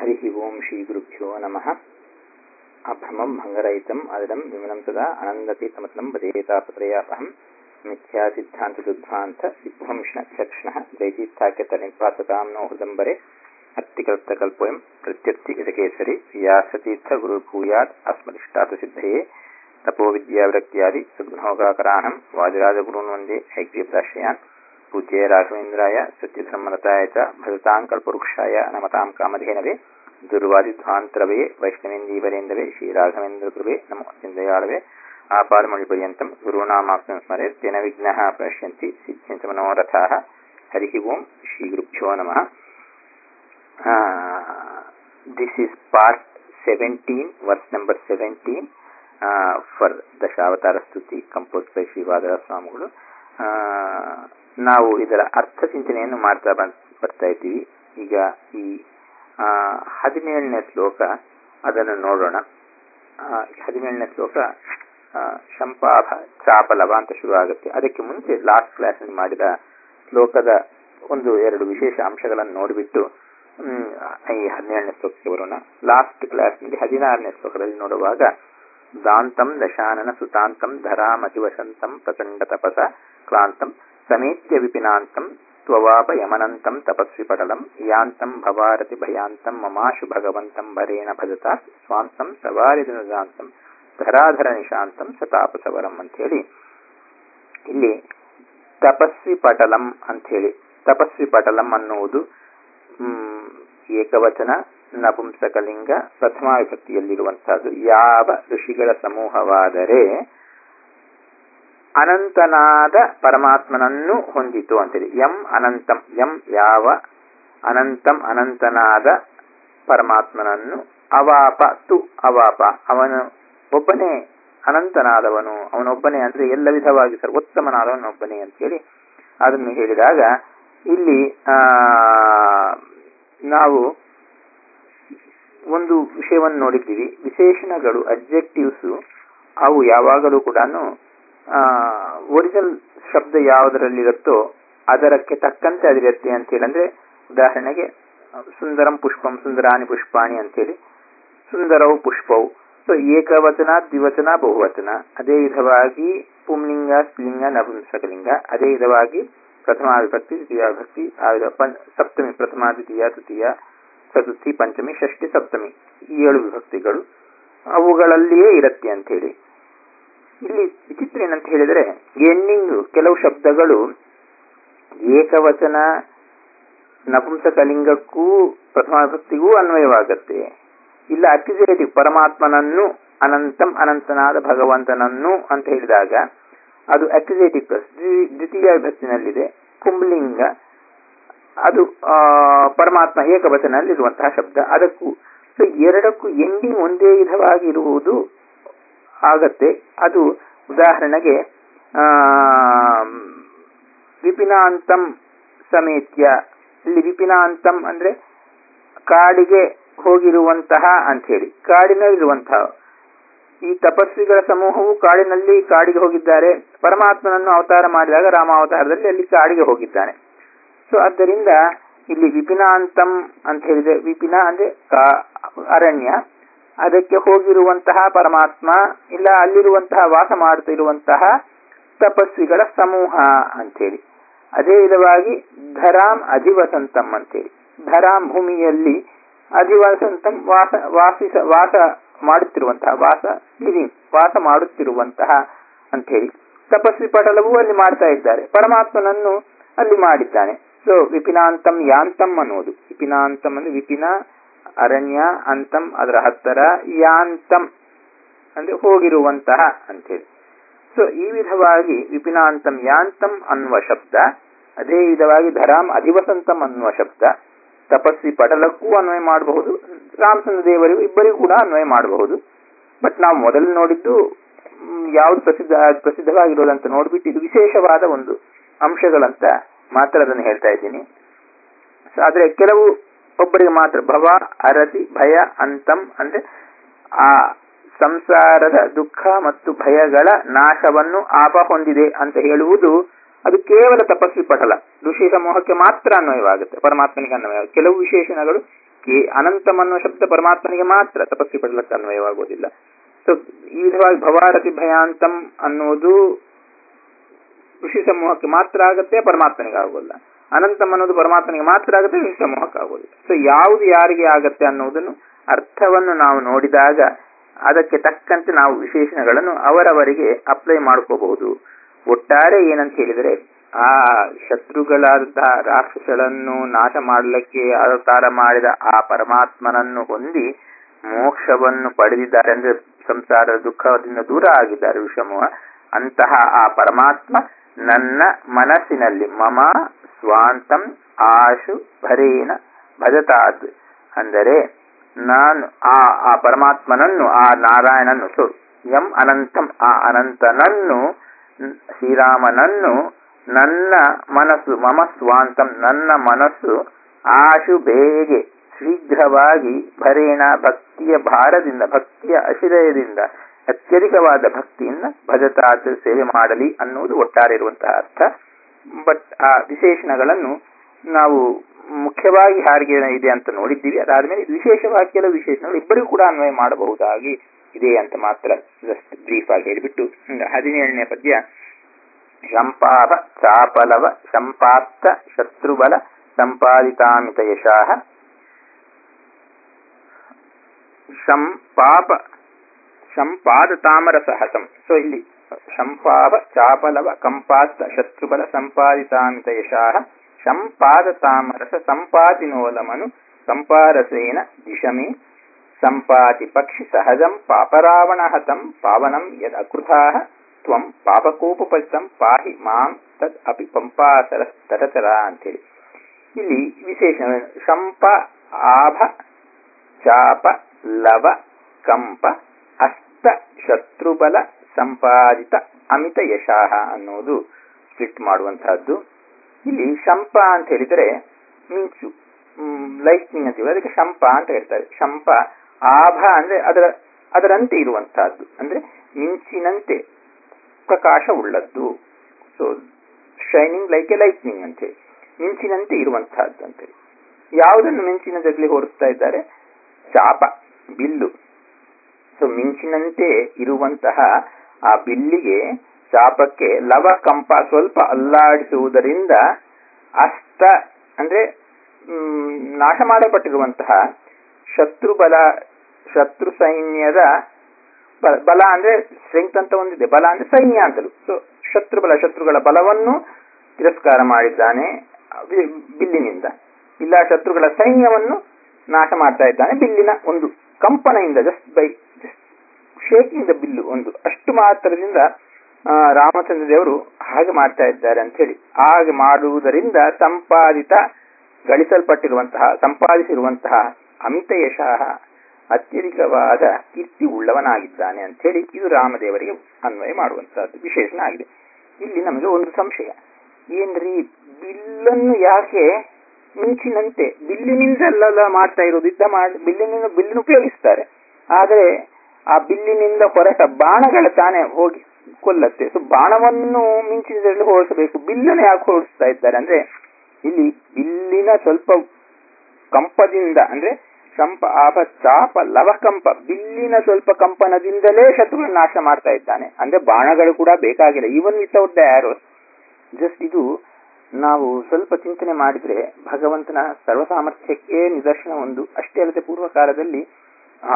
हरिः ओं श्रीगुरुभ्यो नमः अभ्रमं भङ्गरहितम् अदलं विमलं सदा अनन्दतीतमतलं वदेतापत्रयापहं मिथ्यासिद्धान्तदुद्ध्वान्त विध्वंसनक्षक्ष्णः जयतीर्थाख्यतनिर्वासतां नो हृदम्बरे अत्तिकल्पकल्पोऽयं प्रत्यर्थिगजकेसरि व्यासतीर्थगुरुर्भूयात् अस्मदिष्टातसिद्धये तपोविद्याविरक्त्यादि सुग्नोगाकराणं वाजराजगुरून् वन्दे हैग्रीपदाश्रयान् पूज्य राघवेन्द्राय सत्यधर्मरताय च भजताङ्कल्पवृक्षाय नमतां कामधेनवे दुर्वादिध्वान्तरवे वैष्णवेन्दीवरेन्दवे श्रीराघवेन्द्रकृवे नमो चिन्तयाळवे आपादमणिपर्यन्तं गुरूणामाप्तं स्मरेत् तेन विघ्नः प्रणश्यन्ति सिद्ध्यन्ति मनोरथाः हरिः ओं श्रीगुरुभ्यो नमः this is part 17 verse number 17 uh, for Dashavatara Stuti compose by ಶ್ರೀವಾದರ ಸ್ವಾಮಿಗಳು ನಾವು ಇದರ ಅರ್ಥ ಚಿಂತನೆಯನ್ನು ಮಾಡ್ತಾ ಬರ್ತಾ ಇದ್ದೀವಿ ಈಗ ಈ ಹದಿನೇಳನೇ ಶ್ಲೋಕ ಅದನ್ನು ನೋಡೋಣ ಹದಿನೇಳನೇ ಶ್ಲೋಕ ಶಂಪಾಭ ಚಾಪಲವ ಅಂತ ಶುರು ಆಗುತ್ತೆ ಅದಕ್ಕೆ ಮುಂಚೆ ಲಾಸ್ಟ್ ಕ್ಲಾಸ್ನಲ್ಲಿ ಮಾಡಿದ ಶ್ಲೋಕದ ಒಂದು ಎರಡು ವಿಶೇಷ ಅಂಶಗಳನ್ನು ನೋಡಿಬಿಟ್ಟು ಈ ಹದಿನೇಳನೇ ಶ್ಲೋಕಕ್ಕೆ ಬರೋಣ ಲಾಸ್ಟ್ ಕ್ಲಾಸ್ನಲ್ಲಿ ಹದಿನಾರನೇ ಶ್ಲೋಕದಲ್ಲಿ ನೋಡುವಾಗ ದಾಂತಂ ದಶಾನನ ಸುತಾಂತಂ ಧರಾಮತಿವಸಂತಂ ಪ್ರಚಂಡ ತಪಸ ಕ್ಲಾಂತಂ ಸಮೇತ್ಯ ವಿಪಿನಾಂತಂ ತ್ವವಾಪ ಯಮನಂತಂ ತಪಸ್ವಿ ಪಟಲಂ ಯಾಂತಂ ಭವಾರತಿ ಭಯಾಂತಂ ಮಮಾಶು ಭಗವಂತಂ ಭರೇಣ ಭಜತಾ ಸ್ವಾಂತಂ ಸವಾರಿದನುಜಾಂತಂ ಧರಾಧರ ನಿಶಾಂತಂ ಸತಾಪಸವರಂ ಅಂಥೇಳಿ ಇಲ್ಲಿ ತಪಸ್ವಿ ಪಟಲಂ ಅಂಥೇಳಿ ತಪಸ್ವಿ ಪಟಲಂ ಅನ್ನುವುದು ಏಕವಚನ ನಪುಂಸಕಲಿಂಗ ಪ್ರಥಮ ವಿಭಕ್ತಿಯಲ್ಲಿರುವಂತಹದ್ದು ಯಾವ ಋಷಿಗಳ ಸಮೂಹವಾದರೆ ಅನಂತನಾದ ಪರಮಾತ್ಮನನ್ನು ಹೊಂದಿತು ಅಂತೇಳಿ ಎಂ ಅನಂತಂ ಎಂ ಯಾವ ಅನಂತಂ ಅನಂತನಾದ ಪರಮಾತ್ಮನನ್ನು ಅವಾಪ ತು ಅವಾಪ ಅವನು ಒಬ್ಬನೇ ಅನಂತನಾದವನು ಅವನೊಬ್ಬನೇ ಅಂದ್ರೆ ಎಲ್ಲ ವಿಧವಾಗಿ ಸರ್ವೋತ್ತಮನಾದವನೊಬ್ಬನೇ ಅಂತೇಳಿ ಅದನ್ನು ಹೇಳಿದಾಗ ಇಲ್ಲಿ ಆ ನಾವು ಒಂದು ವಿಷಯವನ್ನು ನೋಡಿದ್ದೀವಿ ವಿಶೇಷಣಗಳು ಅಬ್ಜೆಕ್ಟಿವ್ಸ್ ಅವು ಯಾವಾಗಲೂ ಕೂಡ ಒರಿಜಿನಲ್ ಶಬ್ದ ಯಾವುದರಲ್ಲಿರುತ್ತೋ ಅದರಕ್ಕೆ ತಕ್ಕಂತೆ ಅದಿರುತ್ತೆ ಅಂತ ಹೇಳಿ ಅಂದ್ರೆ ಉದಾಹರಣೆಗೆ ಸುಂದರಂ ಪುಷ್ಪಂ ಸುಂದರಾಣಿ ಪುಷ್ಪಾಣಿ ಅಂತೇಳಿ ಸುಂದರವು ಪುಷ್ಪವು ಸೊ ಏಕವಚನ ದ್ವಿವಚನ ಬಹುವಚನ ಅದೇ ವಿಧವಾಗಿ ಪುಂಲಿಂಗ ಸ್ತ್ರೀಲಿಂಗ ನಪುಂಸಕಲಿಂಗ ಅದೇ ವಿಧವಾಗಿ ಪ್ರಥಮ ವಿಭಕ್ತಿ ದ್ವಿತೀಯ ವಿಭಕ್ತಿ ಸಪ್ತಮಿ ಪ್ರಥಮ ದ್ವಿತೀಯ ತೃತೀಯ ಚತುರ್ಥಿ ಪಂಚಮಿ ಷಷ್ಠಿ ಸಪ್ತಮಿ ಈ ಏಳು ವಿಭಕ್ತಿಗಳು ಅವುಗಳಲ್ಲಿಯೇ ಇರುತ್ತೆ ಅಂತ ಹೇಳಿ ಇಲ್ಲಿ ವಿಚಿತ್ರ ಏನಂತ ಹೇಳಿದರೆ ಎಂಡಿಂಗ್ ಕೆಲವು ಶಬ್ದಗಳು ಏಕವಚನ ನಪುಂಸಕಲಿಂಗಕ್ಕೂ ಪ್ರಥಮ ವಿಭಕ್ತಿಗೂ ಅನ್ವಯವಾಗುತ್ತೆ ಇಲ್ಲ ಅಕ್ಯುಸೇಟಿವ್ ಪರಮಾತ್ಮನನ್ನು ಅನಂತಂ ಅನಂತನಾದ ಭಗವಂತನನ್ನು ಅಂತ ಹೇಳಿದಾಗ ಅದು ಅಕ್ಯುಸೇಟಿವ್ ಪ್ಲಸ್ ದ್ವಿತೀಯ ವಿಭಕ್ತಿನಲ್ಲಿದೆ ಪುಂಲಿಂಗ ಅದು ಪರಮಾತ್ಮ ಏಕವಚನಲ್ಲಿರುವಂತಹ ಶಬ್ದ ಅದಕ್ಕೂ ಸೊ ಎರಡಕ್ಕೂ ಎಂಡಿಂಗ್ ಒಂದೇ ವಿಧವಾಗಿ ಇರುವುದು ಆಗತ್ತೆ ಅದು ಉದಾಹರಣೆಗೆ ವಿಪಿನಾಂತಂ ಸಮೇತ್ಯ ಇಲ್ಲಿ ವಿಪಿನಾಂತಂ ಅಂದ್ರೆ ಕಾಡಿಗೆ ಹೋಗಿರುವಂತಹ ಅಂತ ಹೇಳಿ ಕಾಡಿನಲ್ಲಿರುವಂತಹ ಈ ತಪಸ್ವಿಗಳ ಸಮೂಹವು ಕಾಡಿನಲ್ಲಿ ಕಾಡಿಗೆ ಹೋಗಿದ್ದಾರೆ ಪರಮಾತ್ಮನನ್ನು ಅವತಾರ ಮಾಡಿದಾಗ ರಾಮ ಅವತಾರದಲ್ಲಿ ಅಲ್ಲಿ ಕಾಡಿಗೆ ಹೋಗಿದ್ದಾನೆ ಸೊ ಆದ್ದರಿಂದ ಇಲ್ಲಿ ವಿಪಿನಾಂತಂ ಅಂತ ಹೇಳಿದೆ ವಿಪಿನ ಅಂದ್ರೆ ಅರಣ್ಯ ಅದಕ್ಕೆ ಹೋಗಿರುವಂತಹ ಪರಮಾತ್ಮ ಇಲ್ಲ ಅಲ್ಲಿರುವಂತಹ ವಾಸ ಮಾಡುತ್ತಿರುವಂತಹ ತಪಸ್ವಿಗಳ ಸಮೂಹ ಅಂತೇಳಿ ಅದೇ ವಿಧವಾಗಿ ಧರಾಂ ಅಧಿವಸಂತಂ ಅಂತೇಳಿ ಧರಾಂ ಭೂಮಿಯಲ್ಲಿ ಅಧಿವಸಂತಂ ವಾಸ ವಾಸಿಸ ವಾಸ ಮಾಡುತ್ತಿರುವಂತಹ ವಾಸ ಲಿವಿಂಗ್ ವಾಸ ಮಾಡುತ್ತಿರುವಂತಹ ಅಂತೇಳಿ ತಪಸ್ವಿ ಪಟಲವೂ ಅಲ್ಲಿ ಮಾಡ್ತಾ ಇದ್ದಾರೆ ಪರಮಾತ್ಮನನ್ನು ಅಲ್ಲಿ ಮಾಡಿದ್ದಾನೆ ಸೊ ವಿಪಿನಾಂತಂ ಯಾಂತಂ ಅನ್ನುವುದು ವಿಪಿನಾಂತಂ ಅಂದ್ರೆ ವಿಪಿನ ಅರಣ್ಯ ಅಂತಂ ಅದರ ಹತ್ತರ ಯಾಂತಂ ಅಂದ್ರೆ ಹೋಗಿರುವಂತಹ ಅಂತೇಳಿ ಸೊ ಈ ವಿಧವಾಗಿ ವಿಪಿನಾಂತಂ ಯಾಂತಂ ಅನ್ನುವ ಶಬ್ದ ಅದೇ ವಿಧವಾಗಿ ಧರಾಮ್ ಅಧಿವಸಂತಂ ಅನ್ನುವ ಶಬ್ದ ತಪಸ್ವಿ ಪಟಲಕ್ಕೂ ಅನ್ವಯ ಮಾಡಬಹುದು ರಾಮಚಂದ್ರ ದೇವರಿಗೂ ಇಬ್ಬರಿಗೂ ಕೂಡ ಅನ್ವಯ ಮಾಡಬಹುದು ಬಟ್ ನಾವು ಮೊದಲು ನೋಡಿದ್ದು ಯಾವ್ದು ಪ್ರಸಿದ್ಧ ಪ್ರಸಿದ್ಧವಾಗಿರೋದಂತ ನೋಡ್ಬಿಟ್ಟು ಇದು ವಿಶೇಷವಾದ ಒಂದು ಅಂಶಗಳಂತ ಮಾತ್ರ ಅದನ್ನು ಹೇಳ್ತಾ ಇದ್ದೀನಿ ಆದ್ರೆ ಕೆಲವು ಒಬ್ಬರಿಗೆ ಮಾತ್ರ ಭವ ಅರತಿ ಭಯ ಅಂತಂ ಅಂದ್ರೆ ಆ ಸಂಸಾರದ ದುಃಖ ಮತ್ತು ಭಯಗಳ ನಾಶವನ್ನು ಆಪ ಹೊಂದಿದೆ ಅಂತ ಹೇಳುವುದು ಅದು ಕೇವಲ ತಪಸ್ವಿ ಪಟಲ ಋಷಿ ಸಮೂಹಕ್ಕೆ ಮಾತ್ರ ಅನ್ವಯವಾಗುತ್ತೆ ಪರಮಾತ್ಮನಿಗೆ ಅನ್ವಯ ಕೆಲವು ವಿಶೇಷಣಗಳು ಕೇ ಅನಂತಂ ಅನ್ನೋ ಶಬ್ದ ಪರಮಾತ್ಮನಿಗೆ ಮಾತ್ರ ತಪಸ್ಸಿ ಪಡಲಕ್ಕೆ ಅನ್ವಯವಾಗುವುದಿಲ್ಲ ಸೊ ಈ ವಿಧವಾಗಿ ಭವಾರತಿ ಭಯಾಂತಂ ಅನ್ನೋದು ಋಷಿ ಸಮೂಹಕ್ಕೆ ಮಾತ್ರ ಆಗುತ್ತೆ ಪರಮಾತ್ಮನಿಗೆ ಆಗೋಲ್ಲ ಅನಂತಂ ಅನ್ನೋದು ಪರಮಾತ್ಮನಿಗೆ ಮಾತ್ರ ಆಗುತ್ತೆ ಋಷಿ ಸಮೂಹಕ್ಕೆ ಆಗೋದಿಲ್ಲ ಸೊ ಯಾವುದು ಯಾರಿಗೆ ಆಗತ್ತೆ ಅನ್ನೋದನ್ನು ಅರ್ಥವನ್ನು ನಾವು ನೋಡಿದಾಗ ಅದಕ್ಕೆ ತಕ್ಕಂತೆ ನಾವು ವಿಶೇಷಣಗಳನ್ನು ಅವರವರಿಗೆ ಅಪ್ಲೈ ಮಾಡ್ಕೋಬಹುದು ಒಟ್ಟಾರೆ ಏನಂತ ಹೇಳಿದರೆ ಆ ಶತ್ರುಗಳಾದಂತಹ ರಾಕ್ಷಸಗಳನ್ನು ನಾಶ ಮಾಡಲಿಕ್ಕೆ ಅವತಾರ ಮಾಡಿದ ಆ ಪರಮಾತ್ಮನನ್ನು ಹೊಂದಿ ಮೋಕ್ಷವನ್ನು ಪಡೆದಿದ್ದಾರೆ ಅಂದ್ರೆ ಸಂಸಾರದ ದುಃಖದಿಂದ ದೂರ ಆಗಿದ್ದಾರೆ ವಿಷಮುವ ಅಂತಹ ಆ ಪರಮಾತ್ಮ ನನ್ನ ಮನಸ್ಸಿನಲ್ಲಿ ಮಮ ಸ್ವಾಂತಂ ಆಶು ಭರೇನ ಭಜತಾದ್ ಅಂದರೆ ನಾನು ಆ ಆ ಪರಮಾತ್ಮನನ್ನು ಆ ನಾರಾಯಣನ್ನು ಸೊ ಎಂ ಅನಂತಂ ಆ ಅನಂತನನ್ನು ಶ್ರೀರಾಮನನ್ನು ನನ್ನ ಮನಸ್ಸು ಮಮ ಸ್ವಾಂತಂ ನನ್ನ ಮನಸ್ಸು ಆಶು ಬೇಗೆ ಶೀಘ್ರವಾಗಿ ಭರೇಣ ಭಕ್ತಿಯ ಭಾರದಿಂದ ಭಕ್ತಿಯ ಅಶಿರಯದಿಂದ ಅತ್ಯಧಿಕವಾದ ಭಕ್ತಿಯಿಂದ ಭಜತಾತ್ ಸೇವೆ ಮಾಡಲಿ ಅನ್ನುವುದು ಒಟ್ಟಾರೆ ಇರುವಂತಹ ಅರ್ಥ ಬಟ್ ಆ ವಿಶೇಷಣಗಳನ್ನು ನಾವು ಮುಖ್ಯವಾಗಿ ಹಾರಿಗೆ ಇದೆ ಅಂತ ನೋಡಿದ್ದೀವಿ ಅದಾದ್ಮೇಲೆ ವಿಶೇಷವಾಗಿ ಕೆಲವು ವಿಶೇಷಣಗಳು ಇಬ್ಬರಿಗೂ ಕೂಡ ಅನ್ವಯ ಮಾಡಬಹುದಾಗಿ ಇದೆ ಅಂತ ಮಾತ್ರ ಜಸ್ಟ್ ಬ್ರೀಫ್ ಆಗಿ ಹೇಳಿಬಿಟ್ಟು ಹದಿನೇಳನೇ ಪದ್ಯ ಶಂಪಾಭ ಚಾಪಲವ ಶಂಪಾತ್ತ ಶತ್ರುಬಲ ಸಂಪಾದಿತಾಮಿತ ಯಶಾಹ ಶಂಪಾಪ ಶಂಪಾದ ತಾಮರ ಸಹಸಂ ಸೊ ಇಲ್ಲಿ ಶಂಪಾಪ ಚಾಪಲವ ಕಂಪಾತ್ತ ಶತ್ರುಬಲ ಸಂಪಾದಿತಾಮಿತ ಯಶಾಹ ಶಂಪಾದ ತಾಮರಸ ಸಂಪಾತಿನೋಲಮನು ಸಂಪಾರಸೇನ ದಿಶಮೇ ಸಂಪಾತಿ ಪಕ್ಷಿ ಸಹಜಂ ಪಾಪರಾವಣ ಹತಂ ಪಾವನಂ ಯದ್ ಅಕೃತಾ ತ್ವಂ ಪಾಪಕೋಪಪರಿತಂ ಪಾಹಿ ಮಾಂ ತದ್ ಅಪಿ ಪಂಪಾಸರ ತಟಚರ ಅಂತೇಳಿ ಇಲ್ಲಿ ವಿಶೇಷ ಶಂಪ ಆಭ ಚಾಪ ಲವ ಕಂಪ ಅಸ್ತ ಶತ್ರುಬಲ ಸಂಪಾದಿತ ಅಮಿತ ಯಶಾಹ ಅನ್ನೋದು ಸ್ಪ್ಲಿಟ್ ಮಾಡುವಂತಹದ್ದು ಇಲ್ಲಿ ಶಂಪ ಅಂತ ಹೇಳಿದರೆ ಮಿಂಚು ಲೈಟ್ನಿಂಗ್ ಅಂತೀವಿ ಅದಕ್ಕೆ ಶಂಪ ಅಂತ ಹೇಳ್ತಾರೆ ಶಂಪ ಆಭ ಅಂದ್ರೆ ಅದರ ಅದರಂತೆ ಇರುವಂತಹದ್ದು ಅಂದ್ರೆ ಮಿಂಚಿನಂತೆ ಪ್ರಕಾಶ ಉಳ್ಳದ್ದು so shining like a lightning ಅಂತೇಳಿ ಮಿಂಚಿನಂತೆ ಇರುವಂತಹದ್ದು ಅಂತೇಳಿ ಯಾವುದನ್ನು ಮಿಂಚಿನ ಜಗಲಿ ಹೋಲಿಸ್ತಾ ಇದ್ದಾರೆ ಚಾಪ ಬಿಲ್ಲು ಸೊ ಮಿಂಚಿನಂತೆ ಇರುವಂತಹ ಆ ಬಿಲ್ಲಿಗೆ ಚಾಪಕ್ಕೆ ಲವ ಕಂಪ ಸ್ವಲ್ಪ ಅಲ್ಲಾಡಿಸುವುದರಿಂದ ಅಸ್ತ ಅಂದ್ರೆ ನಾಶ ಮಾಡಲ್ಪಟ್ಟಿರುವಂತಹ ಶತ್ರು ಬಲ ಶತ್ರು ಸೈನ್ಯದ ಬಲ ಅಂದ್ರೆ ಸ್ಟ್ರೆಂತ್ ಅಂತ ಒಂದಿದೆ ಬಲ ಅಂದ್ರೆ ಸೈನ್ಯ ಅಂತಲು ಸೊ ಶತ್ರು ಬಲ ಶತ್ರುಗಳ ಬಲವನ್ನು ತಿರಸ್ಕಾರ ಮಾಡಿದ್ದಾನೆ ಬಿಲ್ಲಿನಿಂದ ಇಲ್ಲ ಶತ್ರುಗಳ ಸೈನ್ಯವನ್ನು ನಾಶ ಮಾಡ್ತಾ ಇದ್ದಾನೆ ಬಿಲ್ಲಿನ ಒಂದು ಕಂಪನೆಯಿಂದ just by just shaking the ಬಿಲ್ಲು ಒಂದು ಅಷ್ಟು ಮಾತ್ರದಿಂದ ರಾಮಚಂದ್ರ ದೇವರು ಹಾಗೆ ಮಾಡ್ತಾ ಇದ್ದಾರೆ ಅಂತ ಹೇಳಿ ಹಾಗೆ ಮಾಡುವುದರಿಂದ ಸಂಪಾದಿತ ಗಳಿಸಲ್ಪಟ್ಟಿರುವಂತಹ ಸಂಪಾದಿಸಿರುವಂತಹ ಅಮಿತ ಯಶಃ ಅತ್ಯಧಿಕವಾದ ಕೀರ್ತಿ ಉಳ್ಳವನಾಗಿದ್ದಾನೆ ಅಂತ ಹೇಳಿ ಇದು ರಾಮದೇವರಿಗೆ ಅನ್ವಯ ಮಾಡುವಂತಹದ್ದು ವಿಶೇಷಣ ಆಗಿದೆ ಇಲ್ಲಿ ನಮಗೆ ಒಂದು ಸಂಶಯ ಏನ್ರಿ ಬಿಲ್ಲನ್ನು ಯಾಕೆ ಮಿಂಚಿನಂತೆ ಬಿಲ್ಲಿನಿಂದೆಲ್ಲ ಮಾಡ್ತಾ ಇರೋದು ಯುದ್ಧ ಮಾಡಿ ಬಿಲ್ಲಿನಿಂದ ಬಿಲ್ಲಿನ ಉಪಯೋಗಿಸ್ತಾರೆ ಆದರೆ ಆ ಬಿಲ್ಲಿನಿಂದ ಹೊರಟ ಬಾಣಗಳ ತಾನೇ ಹೋಗಿ ಕೊಲ್ಲತ್ತೆ ಸೊ ಬಾಣವನ್ನು ಮಿಂಚಿನದಲ್ಲಿ ಹೋಲಿಸಬೇಕು ಬಿಲ್ಲನ್ನು ಯಾಕೆ ಹೋಲಿಸ್ತಾ ಇದ್ದಾರೆ ಅಂದ್ರೆ ಇಲ್ಲಿ ಬಿಲ್ಲಿನ ಸ್ವಲ್ಪ ಕಂಪದಿಂದ ಅಂದ್ರೆ ಸಂಪ ಆಪ ಚಾಪ ಲವಕಂಪ ಬಿಲ್ಲಿನ ಸ್ವಲ್ಪ ಕಂಪನದಿಂದಲೇ ಶತ್ರುಗಳನ್ನು ನಾಶ ಮಾಡ್ತಾ ಇದ್ದಾನೆ ಅಂದ್ರೆ ಬಾಣಗಳು ಕೂಡ ಬೇಕಾಗಿಲ್ಲ even without the arrows just ಇದು ನಾವು ಸ್ವಲ್ಪ ಚಿಂತನೆ ಮಾಡಿದ್ರೆ ಭಗವಂತನ ಸರ್ವ ಸಾಮರ್ಥ್ಯಕ್ಕೆ ನಿದರ್ಶನ ಒಂದು ಅಷ್ಟೇ ಅಲ್ಲದೆ ಪೂರ್ವ ಕಾಲದಲ್ಲಿ ಆ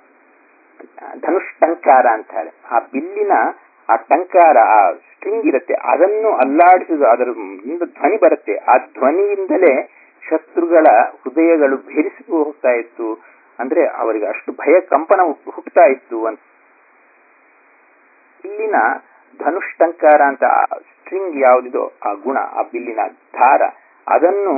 ಧನುಷ್ ಟಂಕಾರ ಅಂತಾರೆ ಆ ಬಿಲ್ಲಿನ ಆ ಟಂಕಾರ ಆ ಸ್ಟ್ರಿಂಗ್ ಇರುತ್ತೆ ಅದನ್ನು ಅಲ್ಲಾಡಿಸುವುದು ಅದರ ಧ್ವನಿ ಬರುತ್ತೆ ಆ ಧ್ವನಿಯಿಂದಲೇ ಶತ್ರುಗಳ ಹೃದಯಗಳು ಭೇರಿಸಿ ಹೋಗ್ತಾ ಇತ್ತು ಅಂದ್ರೆ ಅವರಿಗೆ ಅಷ್ಟು ಭಯ ಕಂಪನ ಹುಟ್ಟುತ್ತಾ ಇತ್ತು ಅಂತ ಬಿಲ್ಲಿನ ಧನುಷ್ಟಂಕಾರ ಅಂತ ಸ್ಟ್ರಿಂಗ್ ಯಾವುದಿದೋ ಆ ಗುಣ ಆ ಬಿಲ್ಲಿನ ದಾರ ಅದನ್ನು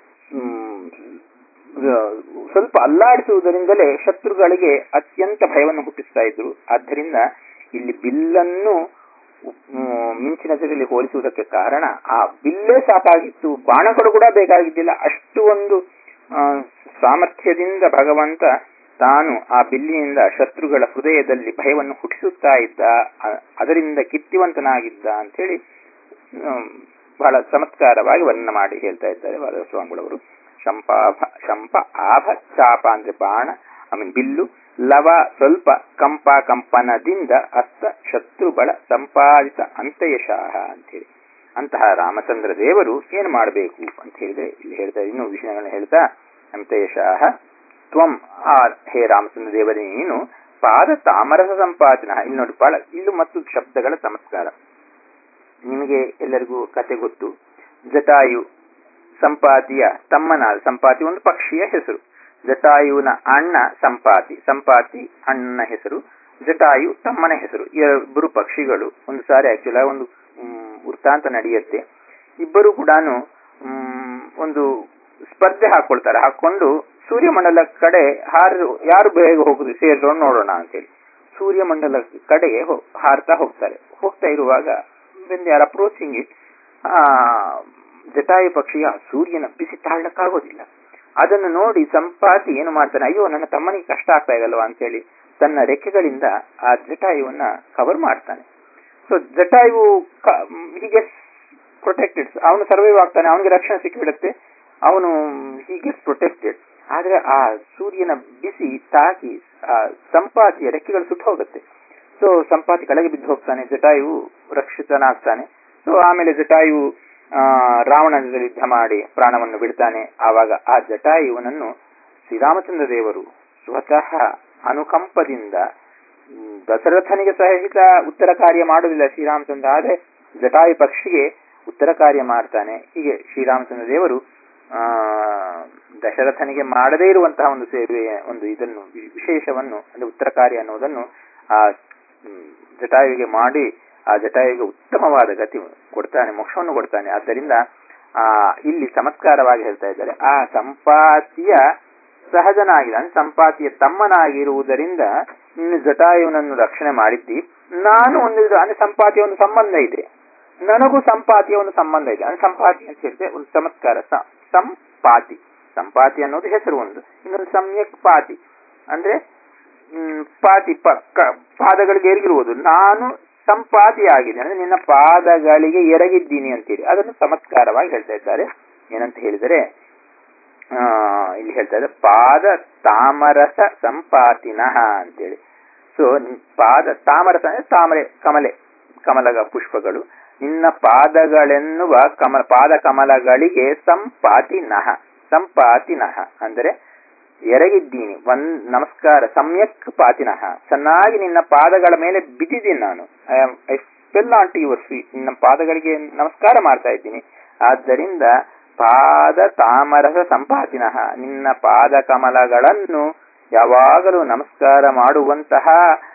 ಸ್ವಲ್ಪ ಅಲ್ಲಾಡಿಸುವುದರಿಂದಲೇ ಶತ್ರುಗಳಿಗೆ ಅತ್ಯಂತ ಭಯವನ್ನು ಹುಟ್ಟಿಸ್ತಾ ಇದ್ರು ಆದ್ದರಿಂದ ಇಲ್ಲಿ ಬಿಲ್ಲನ್ನು ಮಿಂಚಿನ ಜಗಲಿ ಹೋಲಿಸುವುದಕ್ಕೆ ಕಾರಣ ಆ ಬಿಲ್ಲೇ ಸಾಕಾಗಿತ್ತು ಬಾಣಗಳು ಕೂಡ ಬೇಕಾಗಿದ್ದಿಲ್ಲ ಅಷ್ಟು ಒಂದು ಸಾಮರ್ಥ್ಯದಿಂದ ಭಗವಂತ ತಾನು ಆ ಬಿಲ್ಲಿನಿಂದ ಶತ್ರುಗಳ ಹೃದಯದಲ್ಲಿ ಭಯವನ್ನು ಹುಟ್ಟಿಸುತ್ತಾ ಇದ್ದ ಅದರಿಂದ ಕಿತ್ತಿವಂತನಾಗಿದ್ದ ಅಂತೇಳಿ ಬಹಳ ಚಮತ್ಕಾರವಾಗಿ ವರ್ಣನೆ ಮಾಡಿ ಹೇಳ್ತಾ ಇದ್ದಾರೆ ವಾದ ಸ್ವಾಮಿಗಳವರು ಶಂಪಾಭ ಶಂಪ ಆಭ ಚಾಪ ಅಂದ್ರೆ ಬಾಣ ಐ ಮೀನ್ ಬಿಲ್ಲು ಲವ ಸ್ವಲ್ಪ ಕಂಪ ಕಂಪನದಿಂದ ಅಸ್ತ ಶತ್ರುಬಳ ಸಂಪಾದಿತ ಅಂತಯಶಾಹ ಅಂತೇಳಿ ಅಂತಹ ರಾಮಚಂದ್ರ ದೇವರು ಏನ್ ಮಾಡಬೇಕು ಅಂತ ಹೇಳಿದ್ರೆ ಇಲ್ಲಿ ಹೇಳ್ತಾ ಇನ್ನು ವಿಷಯಗಳನ್ನ ಹೇಳ್ತಾ ಅಂತಯಶಾಹ ತ್ವಂ ಆ ಹೇ ರಾಮಚಂದ್ರ ದೇವರೇ ನೀನು ಪಾದ ತಾಮರಸ ಸಂಪಾದನ ಇಲ್ಲಿ ನೋಡಿ ಬಹಳ ಇಲ್ಲೂ ಮತ್ತು ಶಬ್ದಗಳ ಚಮತ್ಕಾರ ನಿಮಗೆ ಎಲ್ಲರಿಗೂ ಕತೆ ಗೊತ್ತು ಜಟಾಯು ಸಂಪಾತಿಯ ತಮ್ಮನಾದ ಸಂಪಾತಿ ಒಂದು ಪಕ್ಷಿಯ ಹೆಸರು ಜಟಾಯುವಿನ ಅಣ್ಣ ಸಂಪಾತಿ ಸಂಪಾತಿ ಅಣ್ಣನ ಹೆಸರು ಜಟಾಯು ತಮ್ಮನ ಹೆಸರು ಇಬ್ಬರು ಪಕ್ಷಿಗಳು ಒಂದು ಸಾರಿ ಆಕ್ಚುಲಿ ಒಂದು ವೃತ್ತಾಂತ ನಡೆಯುತ್ತೆ ಇಬ್ಬರು ಕೂಡ ಒಂದು ಸ್ಪರ್ಧೆ ಹಾಕೊಳ್ತಾರೆ ಹಾಕೊಂಡು ಸೂರ್ಯಮಂಡಲ ಕಡೆ ಹಾರು ಯಾರು ಬೇಗ ಹೋಗುದು ಸೇರೋಣ ನೋಡೋಣ ಅಂತೇಳಿ ಸೂರ್ಯಮಂಡಲ ಕಡೆಗೆ ಹಾರ್ತಾ ಹೋಗ್ತಾರೆ ಹೋಗ್ತಾ ಇರುವಾಗ when are approaching it Jatayu ಪಕ್ಷಿಯ ಸೂರ್ಯನ ಬಿಸಿ ತಾಳ್ಲಕ್ಕಾಗೋದಿಲ್ಲ ಅದನ್ನು ನೋಡಿ ಸಂಪಾತಿ ಏನು ಮಾಡ್ತಾನೆ ಅಯ್ಯೋ ನನ್ನ ತಮ್ಮನಿಗೆ ಕಷ್ಟ ಆಗ್ತಾ ಇದಲ್ವಾ ಅಂತೇಳಿ ತನ್ನ ರೆಕ್ಕೆಗಳಿಂದ ಆ ಜಟಾಯುವನ್ನ ಕವರ್ ಮಾಡ್ತಾನೆ ಸೊ ಜಟಾಯು ಹೀಗೆ ಪ್ರೊಟೆಕ್ಟೆಡ್ ಅವನು ಸರ್ವೈವ್ ಆಗ್ತಾನೆ ಅವನಿಗೆ ರಕ್ಷಣೆ ಸಿಕ್ಕಿಬಿಡುತ್ತೆ ಅವನು ಹೀಗೆ ಪ್ರೊಟೆಕ್ಟೆಡ್ ಆದ್ರೆ ಆ ಸೂರ್ಯನ ಬಿಸಿ ತಾಕಿ ಆ ಸಂಪಾತಿಯ ರೆಕ್ಕೆಗಳು ಸುಟ್ಟು ಹೋಗುತ್ತೆ ಸೊ ಸಂಪಾತಿ ಕೆಳಗೆ ಬಿದ್ದು ಹೋಗ್ತಾನೆ ಜಟಾಯು ರಕ್ಷಿತನಾಗ್ತಾನೆ ಸೊ ಆಮೇಲೆ ಜಟಾಯು ರಾವಣನ ಯುದ್ಧ ಮಾಡಿ ಪ್ರಾಣವನ್ನು ಬಿಡ್ತಾನೆ ಆವಾಗ ಆ ಜಟಾಯುವನನ್ನು ಶ್ರೀರಾಮಚಂದ್ರ ದೇವರು ಸ್ವತಃ ಅನುಕಂಪದಿಂದ ದಶರಥನಿಗೆ ಸಹಿತ ಉತ್ತರ ಕಾರ್ಯ ಮಾಡುವುದಿಲ್ಲ ಶ್ರೀರಾಮಚಂದ್ರ ಆದ್ರೆ ಜಟಾಯು ಪಕ್ಷಿಗೆ ಉತ್ತರ ಕಾರ್ಯ ಮಾಡ್ತಾನೆ ಹೀಗೆ ಶ್ರೀರಾಮಚಂದ್ರ ದೇವರು ಆ ದಶರಥನಿಗೆ ಮಾಡದೇ ಇರುವಂತಹ ಒಂದು ಸೇವೆ ಒಂದು ಇದನ್ನು ವಿಶೇಷವನ್ನು ಅಂದ್ರೆ ಉತ್ತರ ಕಾರ್ಯ ಅನ್ನೋದನ್ನು ಆ ಜಟಾಯುವಿಗೆ ಮಾಡಿ ಆ ಜಟಾಯುವಿಗೆ ಉತ್ತಮವಾದ ಗತಿ ಕೊಡ್ತಾನೆ ಮೋಕ್ಷವನ್ನು ಕೊಡ್ತಾನೆ ಆದ್ದರಿಂದ ಆ ಇಲ್ಲಿ ಚಮತ್ಕಾರವಾಗಿ ಹೇಳ್ತಾ ಇದ್ದಾರೆ ಆ ಸಂಪಾತಿಯ ಸಹಜನಾಗಿದೆ ಅಂದ್ರೆ ಸಂಪಾತಿಯ ತಮ್ಮನಾಗಿರುವುದರಿಂದ ನೀನು ಜಟಾಯುವನನ್ನು ರಕ್ಷಣೆ ಮಾಡಿದ್ದಿ ನಾನು ಒಂದು ಅಂದ್ರೆ ಸಂಪಾತಿಯ ಒಂದು ಸಂಬಂಧ ಇದೆ ನನಗೂ ಸಂಪಾತಿಯ ಒಂದು ಸಂಬಂಧ ಇದೆ ಅಂದ್ರೆ ಸಂಪಾತಿ ಅಂತ ಹೇಳಿದ್ರೆ ಒಂದು ಚಮತ್ಕಾರ ಸಂಪಾತಿ ಸಂಪಾತಿ ಅನ್ನೋದು ಹೆಸರು ಒಂದು ಇನ್ನೊಂದು ಸಮ್ಯಕ್ ಪಾತಿ ಅಂದ್ರೆ ಪಾತಿ ಪಾದಗಳಿಗೆ ಎರಗಿರುವುದು ನಾನು ಸಂಪಾತಿ ಆಗಿದೆ ಅಂದ್ರೆ ನಿನ್ನ ಪಾದಗಳಿಗೆ ಎರಗಿದ್ದೀನಿ ಅಂತೇಳಿ ಅದನ್ನು ಚಮತ್ಕಾರವಾಗಿ ಹೇಳ್ತಾ ಇದ್ದಾರೆ ಏನಂತ ಹೇಳಿದರೆ ಆ ಇಲ್ಲಿ ಹೇಳ್ತಾ ಇದ್ದಾರೆ ಪಾದ ತಾಮರಸ ಸಂಪಾತಿನಃ ಅಂತೇಳಿ ಸೊ ಪಾದ ತಾಮರಸ ಅಂದ್ರೆ ತಾಮರೆ ಕಮಲೆ ಕಮಲಗ ಪುಷ್ಪಗಳು ನಿನ್ನ ಪಾದಗಳೆನ್ನುವ ಕಮಲ ಪಾದ ಕಮಲಗಳಿಗೆ ಸಂಪಾತಿನಃ ಸಂಪಾತಿನಃ ಅಂದರೆ ಎರಗಿದ್ದೀನಿ ಒಂದ್ ನಮಸ್ಕಾರ ಸಮ್ಯಕ್ ಪಾತಿನಃ ಚೆನ್ನಾಗಿ ನಿನ್ನ ಪಾದಗಳ ಮೇಲೆ ಬಿದ್ದಿದ್ದೀನಿ ನಾನು I am I fell on to your feet ನಿನ್ನ ಪಾದಗಳಿಗೆ ನಮಸ್ಕಾರ ಮಾಡ್ತಾ ಇದ್ದೀನಿ ಆದ್ದರಿಂದ ಪಾದ ತಾಮರಸ ಸಂಪಾತಿನಃ ನಿನ್ನ ಪಾದ ಕಮಲಗಳನ್ನು ಯಾವಾಗಲೂ ನಮಸ್ಕಾರ ಮಾಡುವಂತಹ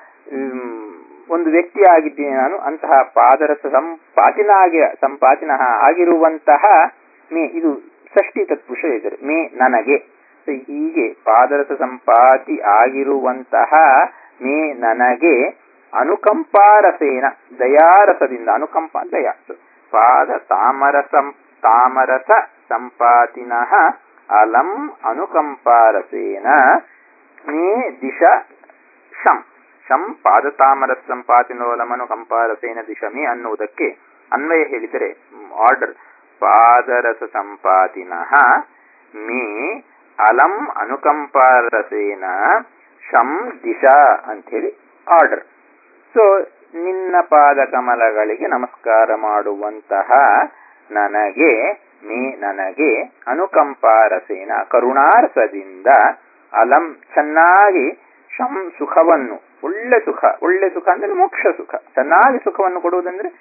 ಒಂದು ವ್ಯಕ್ತಿ ಆಗಿದ್ದೀನಿ ನಾನು ಅಂತಹ ಪಾದರಸ ಸಂಪಾತಿನಾಗಿ ಸಂಪಾತಿನಃ ಆಗಿರುವಂತಹ ಮೇ ಇದು ಷಷ್ಠಿ ತತ್ಪುರುಷ ಇದ್ದಾರೆ ಮೇ ನನಗೆ ಹೀಗೆ ಪಾದರಸ ಸಂಪಾತಿ ಆಗಿರುವಂತಹ ಮೇ ನನಗೆ ಅನುಕಂಪಾರಸೇನ ದಯಾರಸದಿಂದ ಅನುಕಂಪ ದಯಾ ಪಾದ ತಾಮರಸ ತಾಮರಸ ಸಂಪಾತಿನಃ ಅಲಂ ಅನುಕಂಪಾರಸೇನ ಮೇ ದಿಶ ಶಂ ಶಂ ಪಾದತಾಮರಸ ಸಂಪಾತಿನೋಲಮನುಕಂಪಾರಸೇನ ದಿಶ ಮೇ ಅನ್ನುವುದಕ್ಕೆ ಅನ್ವಯ ಹೇಳಿದರೆ ಆರ್ಡರ್ ಪಾದರಸ ಸಂಪಾತಿನಃ ಮೇ ಅಲಂ ಅನುಕಂಪಾರಸೇನ ಶಂ ದಿಶಾ ಅಂಥೇಳಿ ಆರ್ಡರ್ ಸೊ ನಿನ್ನ ಪಾದ ಕಮಲಗಳಿಗೆ ನಮಸ್ಕಾರ ಮಾಡುವಂತಹ ನನಗೆ ಮೇ ನನಗೆ ಅನುಕಂಪಾರಸೇನ ಕರುಣಾರಸದಿಂದ ಅಲಂ ಚೆನ್ನಾಗಿ ಶಂ ಸುಖವನ್ನು ಒಳ್ಳೆ ಸುಖ ಒಳ್ಳೆ ಸುಖ ಅಂದ್ರೆ ಮೋಕ್ಷ ಸುಖ ಚೆನ್ನಾಗಿ ಸುಖವನ್ನು ಕೊಡುವುದಂದ್ರೆ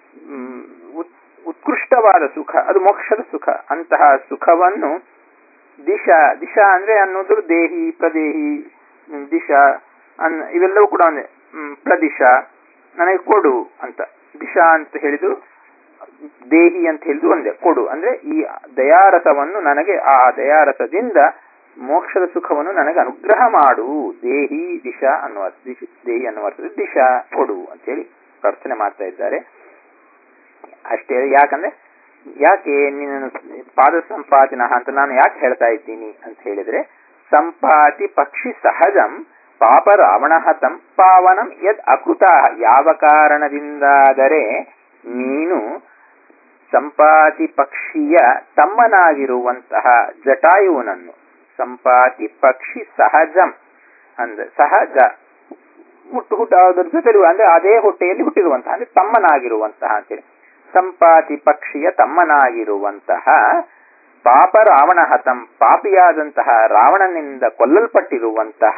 ಉತ್ಕೃಷ್ಟವಾದ ಸುಖ ಅದು ಮೋಕ್ಷದ ಸುಖ ಅಂತಹ ಸುಖವನ್ನು ದಿಶಾ ದಿಶಾ ಅಂದ್ರೆ ಅನ್ನೋದು ದೇಹಿ ಪ್ರದೇಹಿ ದಿಶಾ ಅನ್ ಇವೆಲ್ಲವೂ ಕೂಡ ಒಂದೇ ಪ್ರದಿಶ ನನಗೆ ಕೊಡು ಅಂತ ದಿಶಾ ಅಂತ ಹೇಳಿದ್ರು ದೇಹಿ ಅಂತ ಹೇಳಿದ್ರು ಒಂದೇ ಕೊಡು ಅಂದ್ರೆ ಈ ದಯಾರಸವನ್ನು ನನಗೆ ಆ ದಯಾರಸದಿಂದ ಮೋಕ್ಷದ ಸುಖವನ್ನು ನನಗೆ ಅನುಗ್ರಹ ಮಾಡು ದೇಹಿ ದಿಶಾ ಅನ್ನುವ ದೇಹಿ ಅನ್ನುವ ಅರ್ಥದಲ್ಲಿ ದಿಶಾ ಕೊಡು ಅಂತೇಳಿ ಪ್ರಾರ್ಥನೆ ಮಾಡ್ತಾ ಇದ್ದಾರೆ ಅಷ್ಟೇ ಯಾಕಂದ್ರೆ ಯಾಕೆ ನೀನು ಪಾದ ಸಂಪಾತಿನ ಅಂತ ನಾನು ಯಾಕೆ ಹೇಳ್ತಾ ಇದ್ದೀನಿ ಅಂತ ಹೇಳಿದ್ರೆ ಸಂಪಾತಿ ಪಕ್ಷಿ ಸಹಜಂ ಪಾಪ ರಾವಣ ಹತಂ ಪಾವನಂ ಯದ್ ಅಕೃತ ಯಾವ ಕಾರಣದಿಂದಾದರೆ ನೀನು ಸಂಪಾತಿ ಪಕ್ಷಿಯ ತಮ್ಮನಾಗಿರುವಂತಹ ಜಟಾಯುವನನ್ನು ಸಂಪಾತಿ ಪಕ್ಷಿ ಸಹಜಂ ಅಂದ್ರೆ ಸಹಜ ಹುಟ್ಟು ಹುಟ್ಟು ಅದರ ಜೊತೆ ಅಂದ್ರೆ ಅದೇ ಹೊಟ್ಟೆಯಲ್ಲಿ ಹುಟ್ಟಿರುವಂತಹ ಅಂದ್ರೆ ತಮ್ಮನಾಗಿರುವಂತಹ ಅಂತೇಳಿ ಸಂಪಾತಿ ಪಕ್ಷಿಯ ತಮ್ಮನಾಗಿರುವಂತಹ ಪಾಪ ರಾವಣ ಹತಂ ಪಾಪಿಯಾದಂತಹ ರಾವಣನಿಂದ ಕೊಲ್ಲಲ್ಪಟ್ಟಿರುವಂತಹ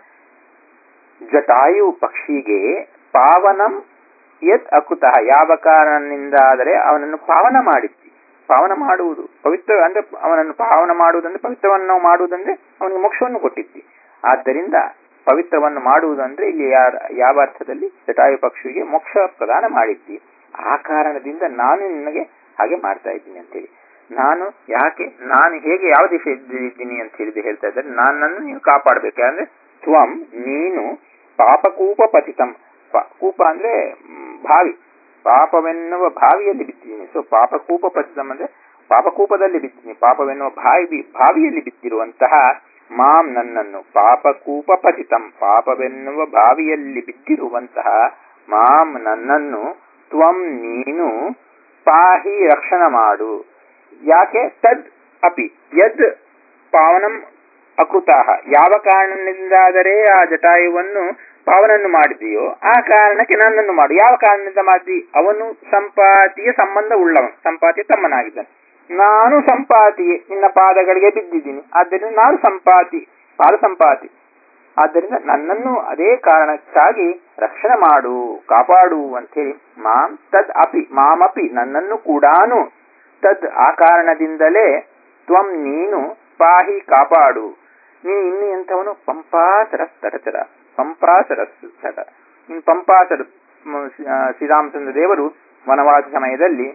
ಜಟಾಯು ಪಕ್ಷಿಗೆ ಪಾವನಂ ಯತ್ ಅಕುತಃ ಯಾವ ಕಾರಣನಿಂದಾದರೆ ಅವನನ್ನು ಪಾವನ ಮಾಡಿದ್ದಿ ಪಾವನ ಮಾಡುವುದು ಪವಿತ್ರ ಅಂದ್ರೆ ಅವನನ್ನು ಪಾವನ ಮಾಡುವುದಂದ್ರೆ ಪವಿತ್ರವನ್ನು ಮಾಡುವುದಂದ್ರೆ ಅವನಿಗೆ ಮೋಕ್ಷವನ್ನು ಕೊಟ್ಟಿದ್ದಿ ಆದ್ದರಿಂದ ಪವಿತ್ರವನ್ನು ಮಾಡುವುದಂದ್ರೆ ಇಲ್ಲಿ ಯಾರ ಯಾವ ಅರ್ಥದಲ್ಲಿ ಜಟಾಯು ಪಕ್ಷಿಗೆ ಮೋಕ್ಷ ಪ್ರದಾನ ಮಾಡಿದ್ದಿ ಆ ಕಾರಣದಿಂದ ನಾನು ನಿನಗೆ ಹಾಗೆ ಮಾಡ್ತಾ ಇದ್ದೀನಿ ಅಂತೇಳಿ ನಾನು ಯಾಕೆ ನಾನು ಹೇಗೆ ಯಾವ ದಿಶೆಯಲ್ಲಿದ್ದೀನಿ ಅಂತ ಹೇಳಿದೆ ಹೇಳ್ತಾ ಇದ್ದಾರೆ ನನ್ನನ್ನು ನೀವು ಕಾಪಾಡಬೇಕು ಅಂದ್ರೆ ತ್ವಂ ನೀನು ಪಾಪಕೂಪ ಪತಿತಂ ಕೂಪ ಅಂದ್ರೆ ಭಾವಿ ಪಾಪವೆನ್ನುವ ಭಾವಿಯಲ್ಲಿ ಬಿದ್ದಿದ್ದೀನಿ ಸೊ ಪಾಪಕೂಪ ಪತಿತಂ ಅಂದ್ರೆ ಪಾಪಕೂಪದಲ್ಲಿ ಬಿದ್ದೀನಿ ಪಾಪವೆನ್ನುವ ಭಾವಿ ಭಾವಿಯಲ್ಲಿ ಬಿದ್ದಿರುವಂತಹ ಮಾಂ ನನ್ನನ್ನು ಪಾಪಕೂಪ ಪತಿತಂ ಪಾಪವೆನ್ನುವ ಬಾವಿಯಲ್ಲಿ ಬಿದ್ದಿರುವಂತಹ ಮಾಂ ನನ್ನನ್ನು ತ್ವಂ ನೀನು ಪಾಹಿ ರಕ್ಷಣ ಮಾಡು ಯಾಕೆ ತದ್ ಅಪಿ ಯದ್ ಪಾವನಂ ಅಕೃತಾಹ ಯಾವ ಕಾರಣದಿಂದಾದರೆ ಆ ಜಟಾಯುವನ್ನು ಪಾವನನ್ನು ಮಾಡಿದೆಯೋ ಆ ಕಾರಣಕ್ಕೆ ನನ್ನನ್ನು ಮಾಡು ಯಾವ ಕಾರಣದಿಂದ ಮಾಡಿದಿ ಅವನು ಸಂಪಾತಿಯ ಸಂಬಂಧ ಉಳ್ಳವನು ಸಂಪಾತಿಯ ತಮ್ಮನಾಗಿದ್ದಾನೆ ನಾನು ಸಂಪಾತಿ ನಿನ್ನ ಪಾದಗಳಿಗೆ ಬಿದ್ದಿದ್ದೀನಿ ಆದ್ದರಿಂದ ನಾನು ಸಂಪಾತಿ ಪಾದ ಸಂಪಾತಿ ಆದ್ದರಿಂದ ನನ್ನನ್ನು ಅದೇ ಕಾರಣಕ್ಕಾಗಿ ರಕ್ಷಣೆ ಮಾಡು ಕಾಪಾಡು ಅಂತೇಳಿ ಮಾಂ ತದ್ ಅಪಿ ಮಾಮಪಿ ನನ್ನನ್ನು ಕೂಡಾನು ತದ್ ಆ ಕಾರಣದಿಂದಲೇ ತ್ವಂ ನೀನು ಪಾಹಿ ಕಾಪಾಡು ನೀನು ಇನ್ನು ಎಂಥವನು ಪಂಪಾಸರ ತಟಚರ ಪಂಪಾಸರ ತಟ ಇನ್ನು ಪಂಪಾಸರ ಶ್ರೀರಾಮಚಂದ್ರ ದೇವರು ವನವಾಸ ಸಮಯದಲ್ಲಿ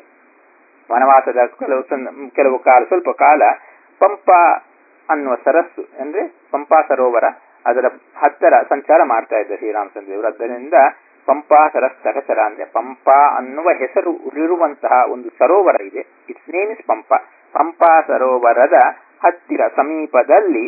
ವನವಾಸದ ಕೆಲವು ಕೆಲವು ಕಾಲ ಸ್ವಲ್ಪ ಕಾಲ ಪಂಪ ಅನ್ನುವ ಸರಸ್ಸು ಅಂದ್ರೆ ಪಂಪಾ ಸರೋವರ ಅದರ ಹತ್ತರ ಸಂಚಾರ ಮಾಡ್ತಾ ಇದ್ದ ಶ್ರೀರಾಮಚಂದ್ರ ದೇವರು ಆದ್ದರಿಂದ ಪಂಪಾ ಸರಸ್ ತಟಚರ ಅಂದ್ರೆ ಪಂಪಾ ಅನ್ನುವ ಹೆಸರು ಇರುವಂತಹ ಒಂದು ಸರೋವರ ಇದೆ its name is Pampa Pampa ಸರೋವರದ ಹತ್ತಿರ ಸಮೀಪದಲ್ಲಿ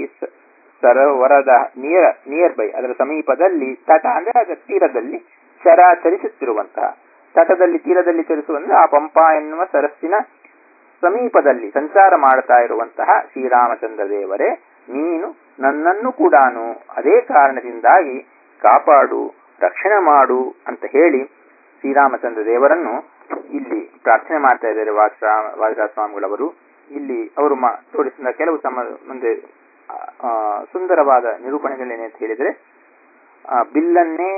ಸರೋವರದ ನಿಯರ್ ನಿಯರ್ ಬೈ ಅದರ ಸಮೀಪದಲ್ಲಿ ತಟ ಅಂದ್ರೆ ಅದರ ತೀರದಲ್ಲಿ ಚರ ಚಲಿಸುತ್ತಿರುವಂತಹ ತಟದಲ್ಲಿ ತೀರದಲ್ಲಿ ಚಲಿಸುವಂದ್ರೆ ಆ ಪಂಪಾ ಎನ್ನುವ ಸರಸ್ಸಿನ ಸಮೀಪದಲ್ಲಿ ಸಂಚಾರ ಮಾಡ್ತಾ ಇರುವಂತಹ ಶ್ರೀರಾಮಚಂದ್ರ ದೇವರೇ ನೀನು ನನ್ನನ್ನು ಕೂಡ ಅದೇ ಕಾರಣದಿಂದಾಗಿ ಕಾಪಾಡು ರಕ್ಷಣೆ ಮಾಡು ಅಂತ ಹೇಳಿ ಶ್ರೀರಾಮಚಂದ್ರ ದೇವರನ್ನು ಇಲ್ಲಿ ಪ್ರಾರ್ಥನೆ ಮಾಡ್ತಾ ಇದ್ದಾರೆ ವಾಜರಾಜ ಸ್ವಾಮಿಗಳವರು ಇಲ್ಲಿ ಅವರು ತೋರಿಸಿದ ಕೆಲವು ಸಮ ಮುಂದೆ ಸುಂದರವಾದ ನಿರೂಪಣೆಗಳೇನೆ ಅಂತ ಹೇಳಿದರೆ ಬಿಲ್ಲನ್ನೇ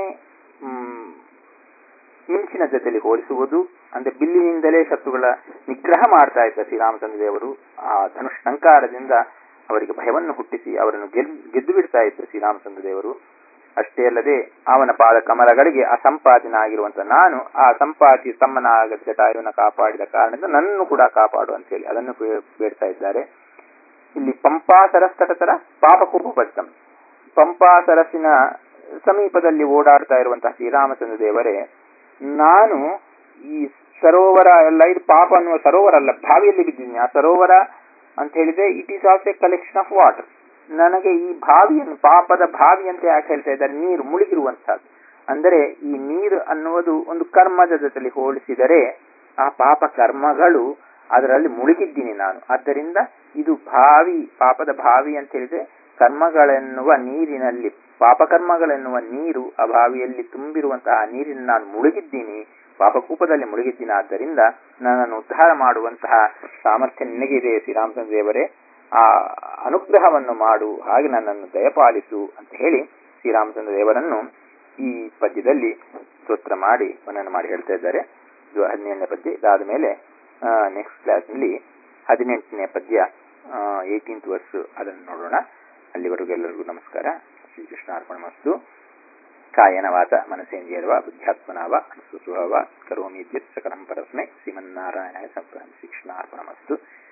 ಮಿಂಚಿನ ಜೊತೆಲಿ ಹೋಲಿಸುವುದು ಅಂದ್ರೆ ಬಿಲ್ಲಿನಿಂದಲೇ ಶತ್ರುಗಳ ನಿಗ್ರಹ ಮಾಡ್ತಾ ಇದ್ದ ಶ್ರೀರಾಮಚಂದ್ರ ದೇವರು ಆ ಧನುಷ್ ಟಂಕಾರದಿಂದ ಅವರಿಗೆ ಭಯವನ್ನು ಹುಟ್ಟಿಸಿ ಅವರನ್ನು ಗೆದ್ದು ಬಿಡ್ತಾ ಇದ್ದ ಶ್ರೀರಾಮಚಂದ್ರ ದೇವರು ಅಷ್ಟೇ ಅಲ್ಲದೆ ಅವನ ಪಾದ ಕಮಲಗಳಿಗೆ ಅಸಂಪಾತಿನಾಗಿರುವಂತ ನಾನು ಆ ಸಂಪಾತಿ ತಮ್ಮನಾಗ ಜಟಾಯುವನ್ನು ಕಾಪಾಡಿದ ಕಾರಣದಿಂದ ನನ್ನನ್ನು ಕೂಡ ಕಾಪಾಡು ಅಂತ ಹೇಳಿ ಅದನ್ನು ಬೇಡ್ತಾ ಇದ್ದಾರೆ ಇಲ್ಲಿ ಪಂಪಾ ಸರಸ್ತಟತರ ಪಾಪಕೂಪ ಪಟ್ಟಂ ಪಂಪಾ ಸರಸ್ಸಿನ ಸಮೀಪದಲ್ಲಿ ಓಡಾಡ್ತಾ ಇರುವಂತಹ ಶ್ರೀರಾಮಚಂದ್ರ ದೇವರೇ ನಾನು ಈ ಸರೋವರ ಎಲ್ಲ ಇದು ಪಾಪ ಅನ್ನುವ ಸರೋವರ ಅಲ್ಲ ಬಾವಿಯಲ್ಲಿ ಬಿದ್ದೀನಿ ಆ ಸರೋವರ ಅಂತ ಹೇಳಿದ್ರೆ it is also a collection of water ನನಗೆ ಈ ಬಾವಿಯನ್ನು ಪಾಪದ ಬಾವಿ ಅಂತ ಯಾಕೆ ಹೇಳ್ತಾ ಇದ್ದಾರೆ ನೀರು ಮುಳುಗಿರುವಂತಹದ್ದು ಅಂದರೆ ಈ ನೀರು ಅನ್ನುವುದು ಒಂದು ಕರ್ಮದ ಜೊತೆಲಿ ಹೋಲಿಸಿದರೆ ಆ ಪಾಪ ಕರ್ಮಗಳು ಅದರಲ್ಲಿ ಮುಳುಗಿದ್ದೀನಿ ನಾನು ಆದ್ದರಿಂದ ಇದು ಭಾವಿ ಪಾಪದ ಭಾವಿ ಅಂತ ಹೇಳಿದ್ರೆ ಕರ್ಮಗಳೆನ್ನುವ ನೀರಿನಲ್ಲಿ ಪಾಪಕರ್ಮಗಳೆನ್ನುವ ನೀರು ಆ ಬಾವಿಯಲ್ಲಿ ತುಂಬಿರುವಂತಹ ನೀರಿನ ನಾನು ಮುಳುಗಿದ್ದೀನಿ ಪಾಪಕೂಪದಲ್ಲಿ ಮುಳುಗಿದ್ದೀನಿ ಆದ್ದರಿಂದ ನನ್ನನ್ನು ಉದ್ಧಾರ ಮಾಡುವಂತಹ ಸಾಮರ್ಥ್ಯ ನಿನಗಿದೆ ಶ್ರೀರಾಮಚಂದ್ರ ದೇವರೇ ಆ ಅನುಗ್ರಹವನ್ನು ಮಾಡು ಹಾಗೆ ನನ್ನನ್ನು ದಯಪಾಲಿಸು ಅಂತ ಹೇಳಿ ಶ್ರೀರಾಮಚಂದ್ರ ದೇವರನ್ನು ಈ ಪದ್ಯದಲ್ಲಿ ಸ್ತೋತ್ರ ಮಾಡಿ ವರ್ಣನೆ ಮಾಡಿ ಹೇಳ್ತಾ ಇದ್ದಾರೆ ಇದು ಹದಿನೇಳನೇ ಪದ್ಯ ಇದಾದ ಮೇಲೆ ನೆಕ್ಸ್ಟ್ ಕ್ಲಾಸ್ನಲ್ಲಿ ಹದಿನೆಂಟನೇ ಪದ್ಯ ಏಯ್ಟೀನ್ತ್ ವರ್ಸ್ ಅದನ್ನು ನೋಡೋಣ ಅಲ್ಲಿವರೆಗೂ ಎಲ್ಲರಿಗೂ ನಮಸ್ಕಾರ ಶ್ರೀಕೃಷ್ಣ ಅರ್ಪಣ ಮಸ್ತು ಕಾಯನ ವಾಚ ಮನಸೇಂದ್ರಿಯರ್ವ ಬುದ್ಧ್ಯಾತ್ಮನಾವ ಸುಸುಹವ ಕರೋಮಿ ಸಕಲಂ ಪರಸ್ಮೈ ಶ್ರೀಮನ್ನಾರಾಯಣ ಸಂಪ್ರಹಂ ಶ್ರೀಕೃಷ್ಣ ಅರ್ಪಣ ಮಸ್ತು